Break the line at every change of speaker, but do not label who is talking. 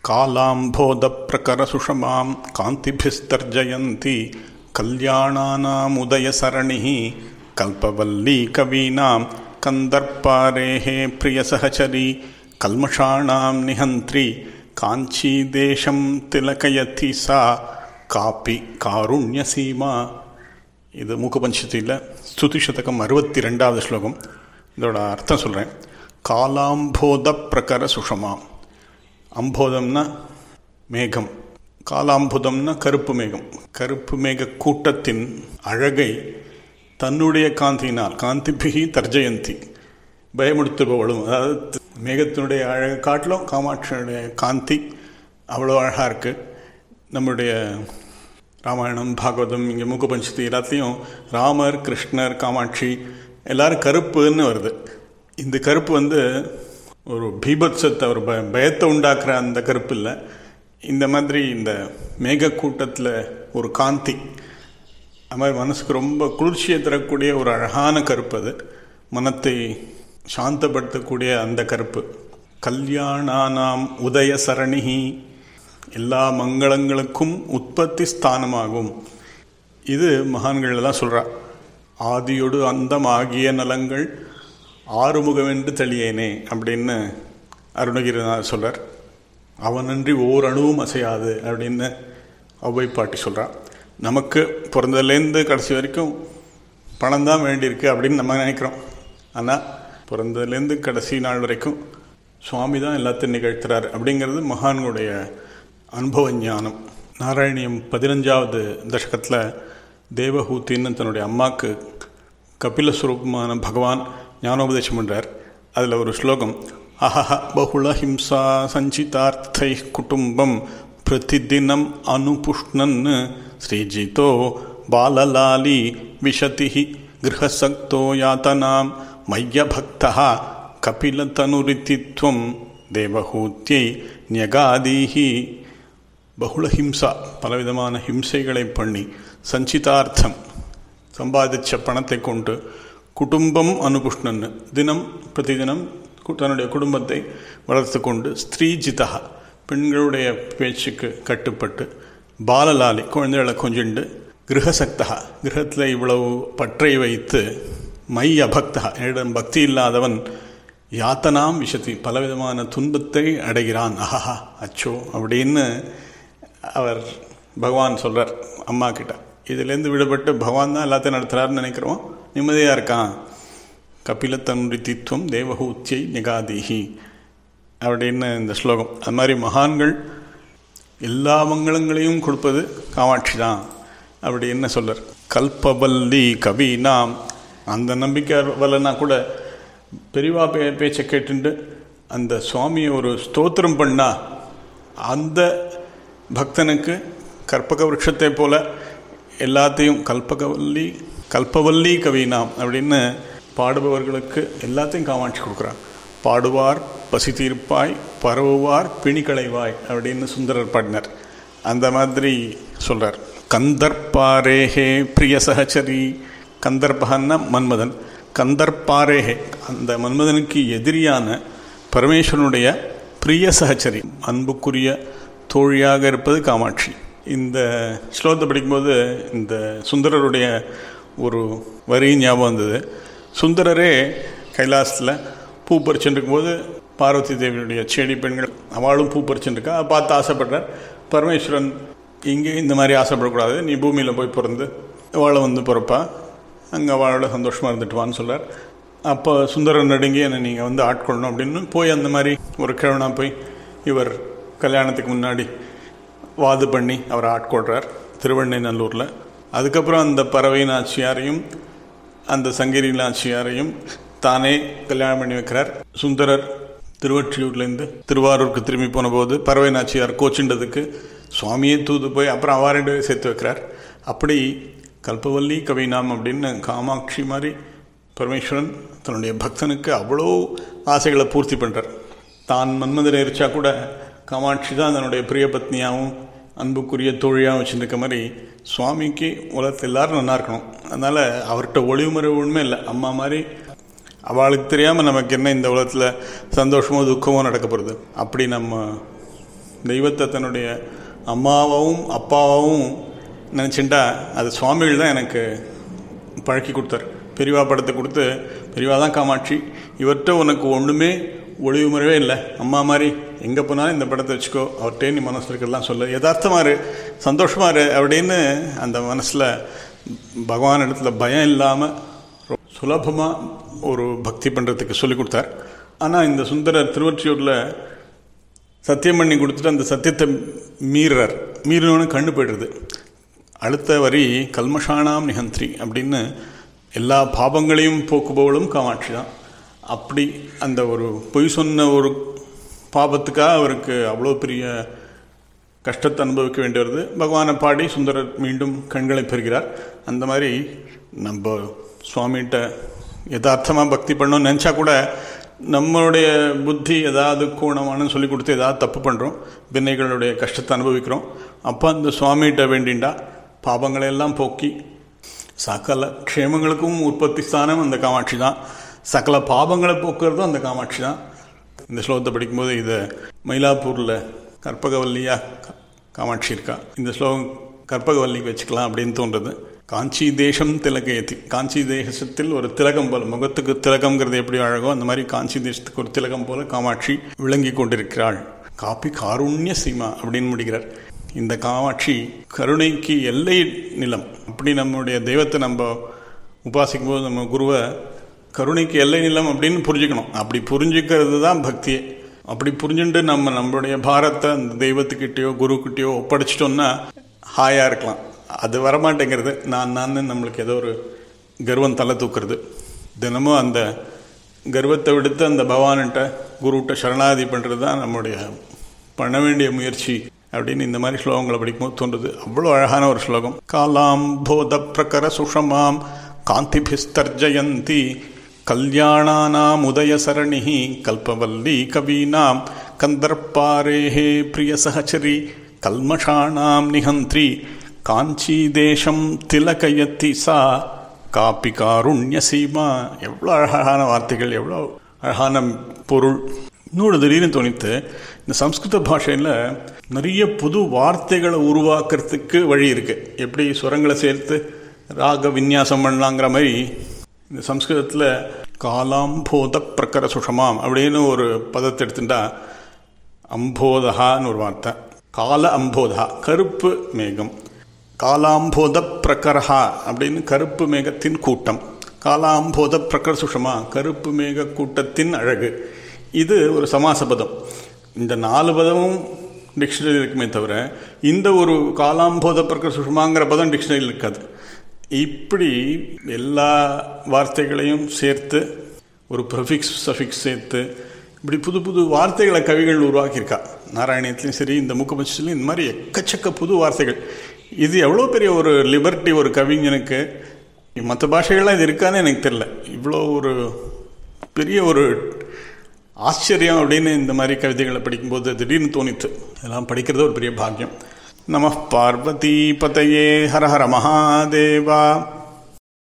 कालाम्भोदप्रकरसुषमां कान्तिभिस्तर्जयन्ती कल्याणानामुदयसरणिः कल्पवल्ली कवीनां कन्दर्पारेः प्रियसहचरी कल्मषाणां निहन्त्री काञ्चीदेशं तिलकयति सा காப்பி காருண்ய சீமா இது மூக்கபஞ்சத்தில் ஸ்துதி சதகம் அறுபத்தி ரெண்டாவது ஸ்லோகம் இதோட அர்த்தம் சொல்கிறேன் காலாம்போத பிரகர சுஷமாம் அம்போதம்னா மேகம் காலாம்புதம்னா கருப்பு மேகம் கருப்பு மேக கூட்டத்தின் அழகை தன்னுடைய காந்தியினால் காந்திபிகி தர்ஜயந்தி பயமுடுத்துபவளும் அதாவது மேகத்தினுடைய அழகை காட்டிலும் காமாட்சியுடைய காந்தி அவ்வளோ அழகாக இருக்குது நம்முடைய ராமாயணம் பாகவதம் இங்கே மூக்கபஞ்சதி எல்லாத்தையும் ராமர் கிருஷ்ணர் காமாட்சி எல்லாரும் கருப்புன்னு வருது இந்த கருப்பு வந்து ஒரு பீபத்சத்தை ஒரு ப பயத்தை உண்டாக்குற அந்த கருப்பு இல்லை இந்த மாதிரி இந்த மேக கூட்டத்தில் ஒரு காந்தி அது மாதிரி மனசுக்கு ரொம்ப குளிர்ச்சியை தரக்கூடிய ஒரு அழகான கருப்பு அது மனத்தை சாந்தப்படுத்தக்கூடிய அந்த கருப்பு கல்யாணானாம் உதய சரணிகி எல்லா மங்களங்களுக்கும் உற்பத்தி ஸ்தானமாகும் இது மகான்கள் தான் சொல்கிறா ஆதியொடு அந்தம் ஆகிய நலங்கள் ஆறுமுகமென்று தெளியேனே அப்படின்னு அருணகிரிநாதர் சொல்கிறார் அவனன்றி ஓர் அணுவும் அசையாது அப்படின்னு ஒவ்வை பாட்டி சொல்கிறான் நமக்கு பிறந்ததுலேருந்து கடைசி வரைக்கும் பணம் தான் வேண்டியிருக்கு அப்படின்னு நம்ம நினைக்கிறோம் ஆனால் பிறந்ததுலேருந்து கடைசி நாள் வரைக்கும் சுவாமி தான் எல்லாத்தையும் நிகழ்த்துறார் அப்படிங்கிறது மகான்களுடைய அனுபவ ஞானம் நாராயணியம் பதினஞ்சாவது தசகத்தில் தேவஹூத்தின்னு தன்னுடைய அம்மாவுக்கு கபிலஸ்வரூபமான பகவான் ஞானோபதேசம் பண்ணுறார் அதில் ஒரு ஸ்லோகம் அஹஹ பகுள ஹிம்சா சஞ்சிதார்த்தை குடும்பம் பிரதிதினம் அனுபுஷ்ணன் ஸ்ரீஜிதோ பாலலாலி விஷதி கிரகசக்தோ யாத்தனாம் மையபக்தா கபிலதனுரித்தித்வம் தேவஹூத்தியை ஞகாதீஹி பகுள ஹிம்சா பலவிதமான ஹிம்சைகளை பண்ணி சஞ்சிதார்த்தம் சம்பாதிச்ச பணத்தை கொண்டு குடும்பம் அனுபுஷ்ணன் தினம் பிரதிதினம் தன்னுடைய குடும்பத்தை வளர்த்து கொண்டு ஸ்திரீஜிதா பெண்களுடைய பேச்சுக்கு கட்டுப்பட்டு பாலலாலி குழந்தைகளை கொஞ்சிண்டு கிரகசக்தா கிரகத்தில் இவ்வளவு பற்றை வைத்து மை அபக்தா என்னிடம் பக்தி இல்லாதவன் யாத்தனாம் விஷத்தி பலவிதமான துன்பத்தை அடைகிறான் அஹஹா அச்சோ அப்படின்னு அவர் பகவான் சொல்கிறார் அம்மா கிட்ட இதுலேருந்து விடுபட்டு பகவான் தான் எல்லாத்தையும் நடத்துகிறாருன்னு நினைக்கிறோம் நிம்மதியாக இருக்கான் கபிலத்தனுரித்தித்வம் தேவஹூத்தியை நிகாதிஹி அப்படின்னு இந்த ஸ்லோகம் அது மாதிரி மகான்கள் எல்லா மங்களங்களையும் கொடுப்பது காமாட்சி தான் அப்படின்னு சொல்கிறார் கல்பவல்லி கவினாம் அந்த நம்பிக்கை வரலன்னா கூட பெரியவா பே பேச்சை கேட்டுட்டு அந்த சுவாமியை ஒரு ஸ்தோத்திரம் பண்ணா அந்த பக்தனுக்கு கற்பக விருட்சத்தை போல எல்லாத்தையும் கல்பகவல்லி கல்பவல்லி கவினாம் அப்படின்னு பாடுபவர்களுக்கு எல்லாத்தையும் காமாட்சி கொடுக்குறான் பாடுவார் பசி தீர்ப்பாய் பரவுவார் பிணி களைவாய் அப்படின்னு சுந்தரர் பாடினார் அந்த மாதிரி சொல்கிறார் கந்தர்பாரேஹே பிரிய சகச்சரி கந்தர்பகன்னா மன்மதன் கந்தர்பாரேஹே அந்த மன்மதனுக்கு எதிரியான பரமேஸ்வரனுடைய பிரிய சகச்சரி அன்புக்குரிய தோழியாக இருப்பது காமாட்சி இந்த ஸ்லோகத்தை படிக்கும்போது இந்த சுந்தரருடைய ஒரு வரி ஞாபகம் வந்தது சுந்தரரே கைலாசத்தில் பூ பறிச்சுட்டு இருக்கும்போது பார்வதி தேவியுடைய செடி பெண்கள் அவளும் பூ பறிச்சுட்டுருக்கா அதை பார்த்து ஆசைப்படுறார் பரமேஸ்வரன் இங்கே இந்த மாதிரி ஆசைப்படக்கூடாது நீ பூமியில் போய் பிறந்து அவளை வந்து பிறப்பா அங்கே அவளோட சந்தோஷமாக இருந்துட்டுவான்னு சொல்கிறார் அப்போ சுந்தரன் நடுங்கி என்னை நீங்கள் வந்து ஆட்கொள்ளணும் அப்படின்னு போய் அந்த மாதிரி ஒரு கிழவனாக போய் இவர் கல்யாணத்துக்கு முன்னாடி வாது பண்ணி அவரை ஆட்கொள்கிறார் திருவண்ணைநல்லூரில் அதுக்கப்புறம் அந்த பறவை நாச்சியாரையும் அந்த சங்கிரி நாச்சியாரையும் தானே கல்யாணம் பண்ணி வைக்கிறார் சுந்தரர் திருவற்றியூர்லேருந்து திருவாரூருக்கு திரும்பி போன போது பறவை நாச்சியார் கோச்சின்றதுக்கு சுவாமியே தூது போய் அப்புறம் அவா ரெண்டு பேரும் சேர்த்து வைக்கிறார் அப்படி கல்பவல்லி கவினாம் அப்படின்னு காமாட்சி மாதிரி பரமேஸ்வரன் தன்னுடைய பக்தனுக்கு அவ்வளோ ஆசைகளை பூர்த்தி பண்ணுறார் தான் மன்மதரை எரிச்சா கூட காமாட்சி தான் தன்னுடைய பிரிய பத்னியாகவும் அன்புக்குரிய தோழியாகவும் வச்சுருக்க மாதிரி சுவாமிக்கு உலகத்தில் எல்லாரும் நல்லா இருக்கணும் அதனால் அவர்கிட்ட ஒளிவுமுறை உண்மை இல்லை அம்மா மாதிரி அவளுக்கு தெரியாமல் நமக்கு என்ன இந்த உலகத்தில் சந்தோஷமோ துக்கமோ நடக்க போகிறது அப்படி நம்ம தெய்வத்தை தன்னுடைய அம்மாவும் அப்பாவும் நினச்சிண்டா அது சுவாமிகள் தான் எனக்கு பழக்கி கொடுத்தார் பெரியவா படத்தை கொடுத்து பெரியவா தான் காமாட்சி இவர்கிட்ட உனக்கு ஒன்றுமே ஒளிவு முறையே இல்லை அம்மா மாதிரி எங்கே போனாலும் இந்த படத்தை வச்சுக்கோ அவர்கிட்டே நீ மனசில் இருக்கிறதெல்லாம் சொல்லு யதார்த்தமாக இரு சந்தோஷமாக இரு அப்படின்னு அந்த மனசில் பகவான் இடத்துல பயம் இல்லாமல் சுலபமாக ஒரு பக்தி பண்ணுறதுக்கு சொல்லி கொடுத்தார் ஆனால் இந்த சுந்தரர் திருவொற்றியூரில் சத்தியம் பண்ணி கொடுத்துட்டு அந்த சத்தியத்தை மீறுறார் மீறினோன்னு கண்ணு போய்டுறது அடுத்த வரி கல்மஷானாம் நிகந்திரி அப்படின்னு எல்லா பாபங்களையும் போக்குபவளும் காமாட்சி தான் அப்படி அந்த ஒரு பொய் சொன்ன ஒரு பாபத்துக்காக அவருக்கு அவ்வளோ பெரிய கஷ்டத்தை அனுபவிக்க வேண்டி வருது பகவானை பாடி சுந்தரர் மீண்டும் கண்களை பெறுகிறார் அந்த மாதிரி நம்ம சுவாமிகிட்ட யதார்த்தமாக பக்தி பண்ணோம்னு நினச்சா கூட நம்மளுடைய புத்தி ஏதாவது கோணமானு சொல்லி கொடுத்து ஏதாவது தப்பு பண்ணுறோம் வினைகளுடைய கஷ்டத்தை அனுபவிக்கிறோம் அப்போ அந்த சுவாமிகிட்ட வேண்டிண்டா பாபங்களை எல்லாம் போக்கி சகல க்ஷேமங்களுக்கும் உற்பத்தி ஸ்தானம் அந்த காமாட்சி தான் சகல பாபங்களை போக்குறதும் அந்த காமாட்சி தான் இந்த ஸ்லோகத்தை படிக்கும்போது இதை மயிலாப்பூரில் கற்பகவல்லியா காமாட்சி இருக்கா இந்த ஸ்லோகம் கற்பகவல்லிக்கு வச்சுக்கலாம் அப்படின்னு தோன்றது காஞ்சி தேசம் திலகயத்தி காஞ்சி தேசத்தில் ஒரு திலகம் போல முகத்துக்கு திலகம்ங்கிறது எப்படி அழகோ அந்த மாதிரி காஞ்சி தேசத்துக்கு ஒரு திலகம் போல காமாட்சி விளங்கி கொண்டிருக்கிறாள் காப்பி காருண்ய சீமா அப்படின்னு முடிகிறார் இந்த காமாட்சி கருணைக்கு எல்லை நிலம் அப்படி நம்முடைய தெய்வத்தை நம்ம உபாசிக்கும் போது நம்ம குருவை கருணைக்கு எல்லை நிலம் அப்படின்னு புரிஞ்சுக்கணும் அப்படி புரிஞ்சுக்கிறது தான் பக்தியே அப்படி புரிஞ்சுட்டு நம்ம நம்மளுடைய பாரத்தை அந்த தெய்வத்துக்கிட்டேயோ குருக்கிட்டேயோ ஒப்படைச்சிட்டோம்னா ஹாயாக இருக்கலாம் அது வரமாட்டேங்கிறது நான் நான் நம்மளுக்கு ஏதோ ஒரு கர்வம் தலை தூக்குறது தினமும் அந்த கர்வத்தை விடுத்து அந்த பகவான்கிட்ட குருகிட்ட சரணாதி பண்ணுறது தான் நம்முடைய பண்ண வேண்டிய முயற்சி அப்படின்னு இந்த மாதிரி ஸ்லோகங்களை படிக்கும்போது தோன்றுது அவ்வளோ அழகான ஒரு ஸ்லோகம் காலாம் போத பிரகர சுஷமாம் காந்திபிஸ்தர்ஜயந்தி கல்யாணானாம் உதய சரணி கல்பவல்லி கவீனாம் கந்தர்பாரேஹே பிரிய சகச்சரி கல்மஷாணாம் நிகந்திரி காஞ்சி தேசம் திலகயத்தி சா காப்பி காருண்ய சீமா எவ்வளோ அழகான வார்த்தைகள் எவ்வளோ அழகான பொருள் இன்னொரு திடீர்னு தோணித்து இந்த சம்ஸ்கிருத பாஷையில் நிறைய புது வார்த்தைகளை உருவாக்குறதுக்கு வழி இருக்குது எப்படி சுரங்களை சேர்த்து ராக விநியாசம் பண்ணலாங்கிற மாதிரி இந்த சம்ஸ்கிருதத்தில் காலாம்போத பிரக்கர சுஷமாம் அப்படின்னு ஒரு பதத்தை எடுத்துட்டா அம்போதகான்னு ஒரு வார்த்தை கால அம்போதா கருப்பு மேகம் காலாம்போத பிரகரஹா அப்படின்னு கருப்பு மேகத்தின் கூட்டம் காலாம்போத பிரகர சுஷமா கருப்பு மேக கூட்டத்தின் அழகு இது ஒரு சமாச பதம் இந்த நாலு பதமும் டிக்ஷனரி இருக்குமே தவிர இந்த ஒரு காலாம்போத பிரகர சுஷமாங்கிற பதம் டிக்ஷனரியில் இருக்காது இப்படி எல்லா வார்த்தைகளையும் சேர்த்து ஒரு ப்ரொஃபிக்ஸ் சஃபிக்ஸ் சேர்த்து இப்படி புது புது வார்த்தைகளை கவிகள் உருவாக்கியிருக்கா நாராயணியத்துலையும் சரி இந்த முக்கபட்சத்துலையும் இந்த மாதிரி எக்கச்சக்க புது வார்த்தைகள் இது எவ்வளோ பெரிய ஒரு லிபர்ட்டி ஒரு கவிஞனுக்கு மற்ற பாஷைகள்லாம் இது இருக்கான்னு எனக்கு தெரில இவ்வளோ ஒரு பெரிய ஒரு ஆச்சரியம் அப்படின்னு இந்த மாதிரி கவிதைகளை படிக்கும்போது திடீர்னு தோணித்து இதெல்லாம் படிக்கிறது ஒரு பெரிய பாக்கியம் நம பார்வதி பதையே ஹர ஹர மகாதேவா